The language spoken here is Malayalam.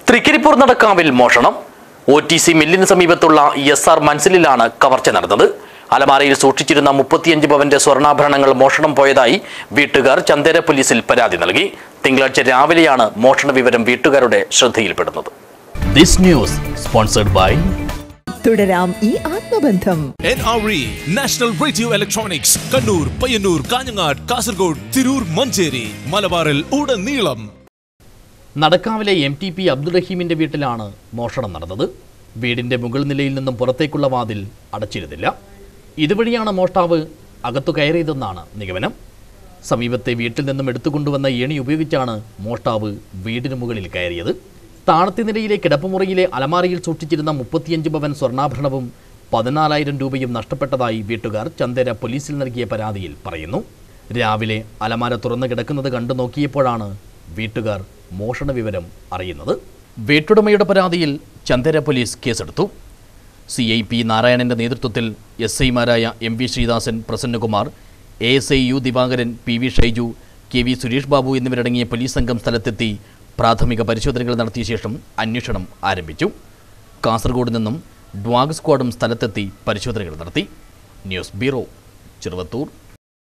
തൃക്കരിപ്പൂർ നടക്കാവിൽ മോഷണം ഒ ടി സി മില്ലിന് സമീപത്തുള്ള എസ് ആർ മൻസിലിലാണ് കവർച്ച നടന്നത് അലമാരയിൽ സൂക്ഷിച്ചിരുന്ന മുപ്പത്തിയഞ്ച് പവന്റെ സ്വർണ്ണാഭരണങ്ങൾ മോഷണം പോയതായി വീട്ടുകാർ ചന്ദേര പോലീസിൽ പരാതി നൽകി തിങ്കളാഴ്ച രാവിലെയാണ് മോഷണ വിവരം വീട്ടുകാരുടെ ശ്രദ്ധയിൽപ്പെടുന്നത് ദിസ് ന്യൂസ് സ്പോൺസർഡ് ബൈ തുടരാം ഈ ആത്മബന്ധം N R E national radio electronics Kannur Payyanur Kanhangad Kasaragod Tirur Manjeri മലബാറിൽ ഉടനീളം നടക്കാവിലെ എം ടി പി അബ്ദുറഹീമിന്റെ വീട്ടിലാണ് മോഷണം നടന്നത് വീടിന്റെ മുകൾ നിലയിൽ നിന്നും പുറത്തേക്കുള്ള വാതിൽ അടച്ചിരുന്നില്ല ഇതുവഴിയാണ് മോഷ്ടാവ് അകത്തു കയറിയതെന്നാണ് നിഗമനം സമീപത്തെ വീട്ടിൽ നിന്നും എടുത്തുകൊണ്ടുവന്ന ഏണി ഉപയോഗിച്ചാണ് മോഷ്ടാവ് വീടിന് മുകളിൽ കയറിയത് താഴത്തെ നിലയിലെ കിടപ്പുമുറിയിലെ അലമാരയിൽ സൂക്ഷിച്ചിരുന്ന മുപ്പത്തിയഞ്ച് പവൻ സ്വർണ്ണാഭരണവും പതിനാലായിരം രൂപയും നഷ്ടപ്പെട്ടതായി വീട്ടുകാർ ചന്ദേര പോലീസിൽ നൽകിയ പരാതിയിൽ പറയുന്നു രാവിലെ അലമാര തുറന്നു കിടക്കുന്നത് കണ്ടു നോക്കിയപ്പോഴാണ് വീട്ടുകാർ മോഷണ വിവരം അറിയുന്നത് വീട്ടുടമയുടെ പരാതിയിൽ ചന്ദേര പോലീസ് കേസെടുത്തു സി ഐ പി നാരായണന്റെ നേതൃത്വത്തിൽ എസ് ഐമാരായ M V Sreedasan Prasannakumar A S I U Divakaran P V Shaiju K V Suresh Babu എന്നിവരടങ്ങിയ പോലീസ് സംഘം സ്ഥലത്തെത്തി പ്രാഥമിക പരിശോധനകൾ നടത്തിയ ശേഷം അന്വേഷണം ആരംഭിച്ചു കാസർഗോഡ് നിന്നും ഡ്വാഗ് സ്ക്വാഡും സ്ഥലത്തെത്തി പരിശോധനകൾ നടത്തി ന്യൂസ് ബ്യൂറോ ചെറുവത്തൂർ